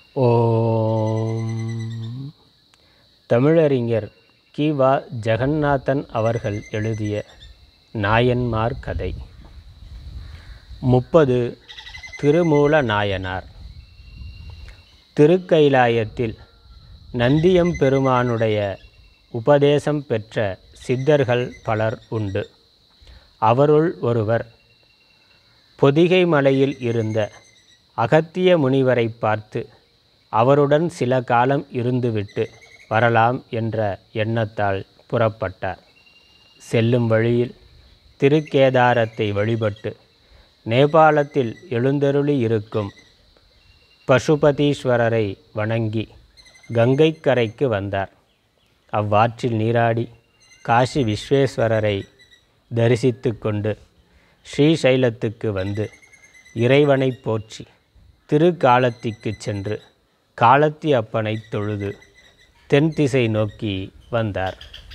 ஓம் தமிழறிஞர் கிவா ஜெகந்நாதன் அவர்கள் எழுதிய நாயன்மார் கதை முப்பது திருமூல நாயனார் திருக்கைலாயத்தில் நந்தியம் பெருமானுடைய உபதேசம் பெற்ற சித்தர்கள் பலர் உண்டு அவருள் ஒருவர் பொதிகை மலையில் இருந்த அகத்திய முனிவரை பார்த்து அவருடன் சில காலம் இருந்துவிட்டு வரலாம் என்ற எண்ணத்தால் புறப்பட்டார் செல்லும் வழியில் திருக்கேதாரத்தை வழிபட்டு நேபாளத்தில் எழுந்தருளி இருக்கும் பசுபதீஸ்வரரை வணங்கி கங்கைக்கரைக்கு வந்தார் அவ்வாற்றில் நீராடி காசி விஸ்வேஸ்வரரை தரிசித்து கொண்டு ஸ்ரீசைலத்துக்கு வந்து இறைவனை போற்றி திருக்காலத்திக்கு சென்று காலத்தி அப்பனை தொழுது தென் திசை நோக்கி வந்தார்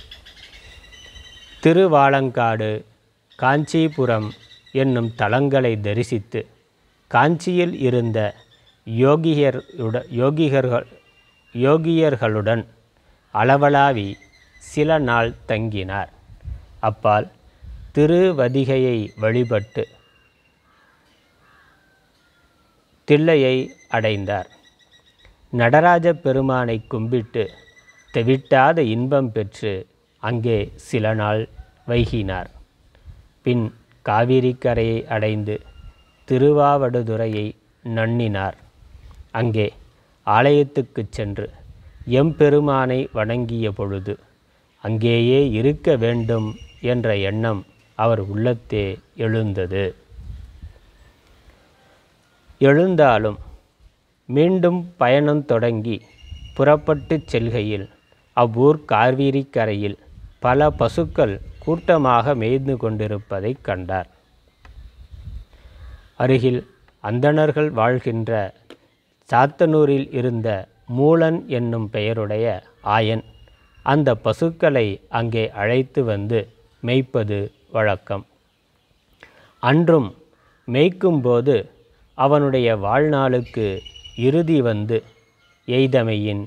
திருவாலங்காடு காஞ்சிபுரம் என்னும் தலங்களை தரிசித்து காஞ்சியில் இருந்த யோகியருட யோகிகர்கள் யோகியர்களுடன் அளவலாவி சில நாள் தங்கினார் அப்பால் திருவதிகையை வழிபட்டு தில்லையை அடைந்தார் நடராஜ பெருமானை கும்பிட்டு தெவிட்டாத இன்பம் பெற்று அங்கே சில நாள் வைகினார் பின் காவிரி கரையை அடைந்து திருவாவடுதுறையை நண்ணினார் அங்கே ஆலயத்துக்குச் சென்று எம்பெருமானை வணங்கிய பொழுது அங்கேயே இருக்க வேண்டும் என்ற எண்ணம் அவர் உள்ளத்தே எழுந்தது எழுந்தாலும் மீண்டும் பயணம் தொடங்கி புறப்பட்டுச் செல்கையில் அவ்வூர் கார்வீரி கரையில் பல பசுக்கள் கூட்டமாக மேய்ந்து கொண்டிருப்பதைக் கண்டார் அருகில் அந்தணர்கள் வாழ்கின்ற சாத்தனூரில் இருந்த மூலன் என்னும் பெயருடைய ஆயன் அந்த பசுக்களை அங்கே அழைத்து வந்து மேய்ப்பது வழக்கம் அன்றும் மேய்க்கும்போது அவனுடைய வாழ்நாளுக்கு இறுதி வந்து எய்தமையின்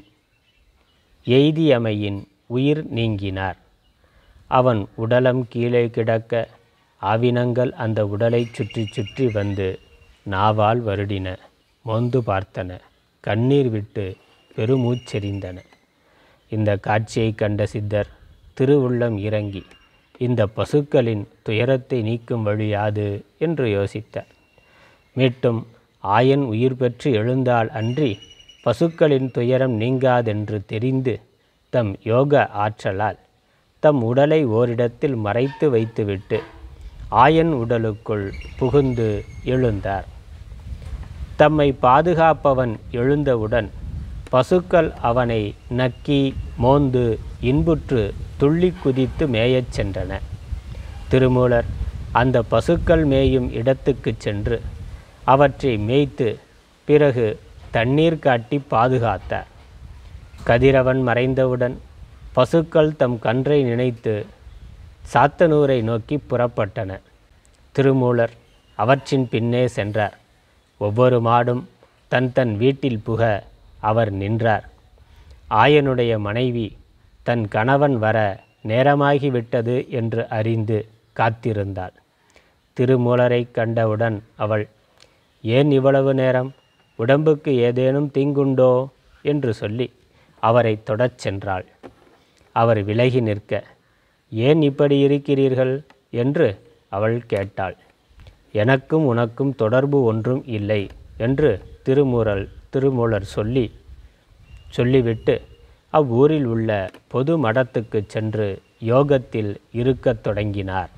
எய்தியமையின் உயிர் நீங்கினார் அவன் உடலம் கீழே கிடக்க ஆவினங்கள் அந்த உடலை சுற்றி சுற்றி வந்து நாவால் வருடின மொந்து பார்த்தன கண்ணீர் விட்டு பெருமூச்செறிந்தன இந்த காட்சியை கண்ட சித்தர் திருவுள்ளம் இறங்கி இந்த பசுக்களின் துயரத்தை நீக்கும் வழி யாது என்று யோசித்தார் மீட்டும் ஆயன் உயிர் பெற்று எழுந்தால் அன்றி பசுக்களின் துயரம் நீங்காதென்று தெரிந்து தம் யோக ஆற்றலால் தம் உடலை ஓரிடத்தில் மறைத்து வைத்துவிட்டு ஆயன் உடலுக்குள் புகுந்து எழுந்தார் தம்மை பாதுகாப்பவன் எழுந்தவுடன் பசுக்கள் அவனை நக்கி மோந்து இன்புற்று துள்ளி குதித்து மேயச் சென்றன திருமூலர் அந்த பசுக்கள் மேயும் இடத்துக்குச் சென்று அவற்றை மேய்த்து பிறகு தண்ணீர் காட்டி பாதுகாத்தார் கதிரவன் மறைந்தவுடன் பசுக்கள் தம் கன்றை நினைத்து சாத்தனூரை நோக்கி புறப்பட்டன திருமூலர் அவற்றின் பின்னே சென்றார் ஒவ்வொரு மாடும் தன் தன் வீட்டில் புக அவர் நின்றார் ஆயனுடைய மனைவி தன் கணவன் வர நேரமாகிவிட்டது என்று அறிந்து காத்திருந்தாள் திருமூலரை கண்டவுடன் அவள் ஏன் இவ்வளவு நேரம் உடம்புக்கு ஏதேனும் தீங்குண்டோ என்று சொல்லி அவரை தொடச் சென்றாள் அவர் விலகி நிற்க ஏன் இப்படி இருக்கிறீர்கள் என்று அவள் கேட்டாள் எனக்கும் உனக்கும் தொடர்பு ஒன்றும் இல்லை என்று திருமூரல் திருமூலர் சொல்லி சொல்லிவிட்டு அவ்வூரில் உள்ள பொது மடத்துக்கு சென்று யோகத்தில் இருக்கத் தொடங்கினார்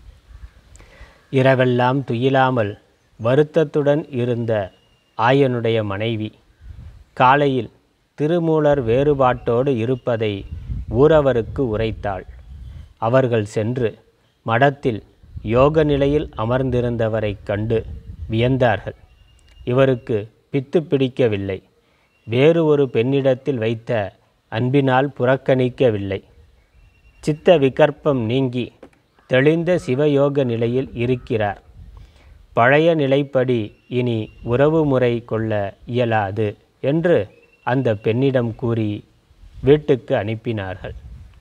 இரவெல்லாம் துயிலாமல் வருத்தத்துடன் இருந்த ஆயனுடைய மனைவி காலையில் திருமூலர் வேறுபாட்டோடு இருப்பதை ஊரவருக்கு உரைத்தாள் அவர்கள் சென்று மடத்தில் யோக நிலையில் அமர்ந்திருந்தவரைக் கண்டு வியந்தார்கள் இவருக்கு பித்து பிடிக்கவில்லை வேறு ஒரு பெண்ணிடத்தில் வைத்த அன்பினால் புறக்கணிக்கவில்லை சித்த விகற்பம் நீங்கி தெளிந்த சிவயோக நிலையில் இருக்கிறார் பழைய நிலைப்படி இனி உறவு முறை கொள்ள இயலாது என்று அந்த பெண்ணிடம் கூறி வீட்டுக்கு அனுப்பினார்கள்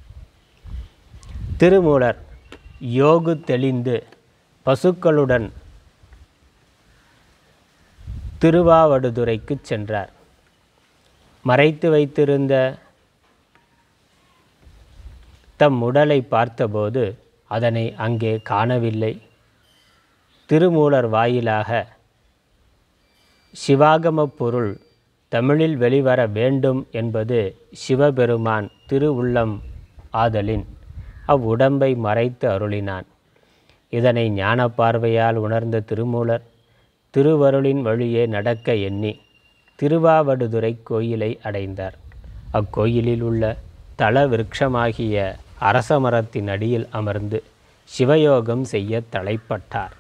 திருமூலர் யோகு தெளிந்து பசுக்களுடன் திருவாவடுதுறைக்கு சென்றார் மறைத்து வைத்திருந்த தம் உடலை பார்த்தபோது அதனை அங்கே காணவில்லை திருமூலர் வாயிலாக சிவாகம பொருள் தமிழில் வெளிவர வேண்டும் என்பது சிவபெருமான் திருவுள்ளம் ஆதலின் அவ்வுடம்பை மறைத்து அருளினான் இதனை ஞான பார்வையால் உணர்ந்த திருமூலர் திருவருளின் வழியே நடக்க எண்ணி திருவாவடுதுறை கோயிலை அடைந்தார் அக்கோயிலில் உள்ள தல விருட்சமாகிய அரசமரத்தின் அடியில் அமர்ந்து சிவயோகம் செய்ய தலைப்பட்டார்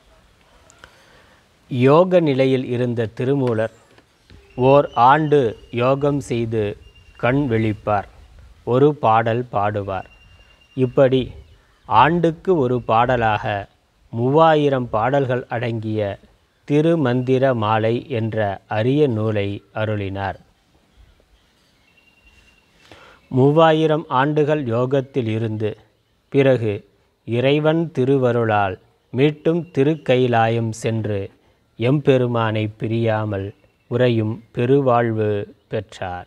யோக நிலையில் இருந்த திருமூலர் ஓர் ஆண்டு யோகம் செய்து கண் விழிப்பார் ஒரு பாடல் பாடுவார் இப்படி ஆண்டுக்கு ஒரு பாடலாக மூவாயிரம் பாடல்கள் அடங்கிய திருமந்திர மாலை என்ற அரிய நூலை அருளினார் மூவாயிரம் ஆண்டுகள் யோகத்தில் இருந்து பிறகு இறைவன் திருவருளால் மீட்டும் திருக்கைலாயம் சென்று எம்பெருமானை பிரியாமல் உறையும் பெருவாழ்வு பெற்றார்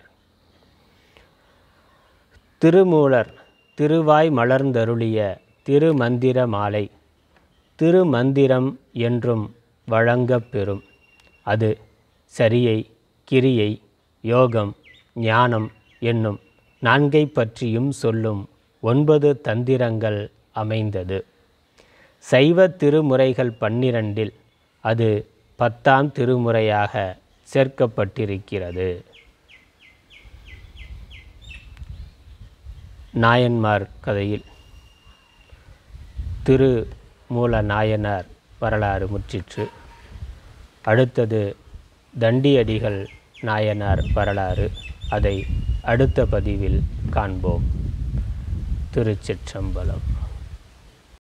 திருமூலர் திருவாய் மலர்ந்தருளிய திருமந்திர மாலை திருமந்திரம் என்றும் வழங்கப் பெறும் அது சரியை கிரியை யோகம் ஞானம் என்னும் நான்கை பற்றியும் சொல்லும் ஒன்பது தந்திரங்கள் அமைந்தது சைவ திருமுறைகள் பன்னிரண்டில் அது பத்தாம் திருமுறையாக சேர்க்கப்பட்டிருக்கிறது நாயன்மார் கதையில் திரு மூல நாயனார் வரலாறு முற்றிற்று அடுத்தது தண்டியடிகள் நாயனார் வரலாறு அதை அடுத்த பதிவில் காண்போம் திருச்சிற்றம்பலம்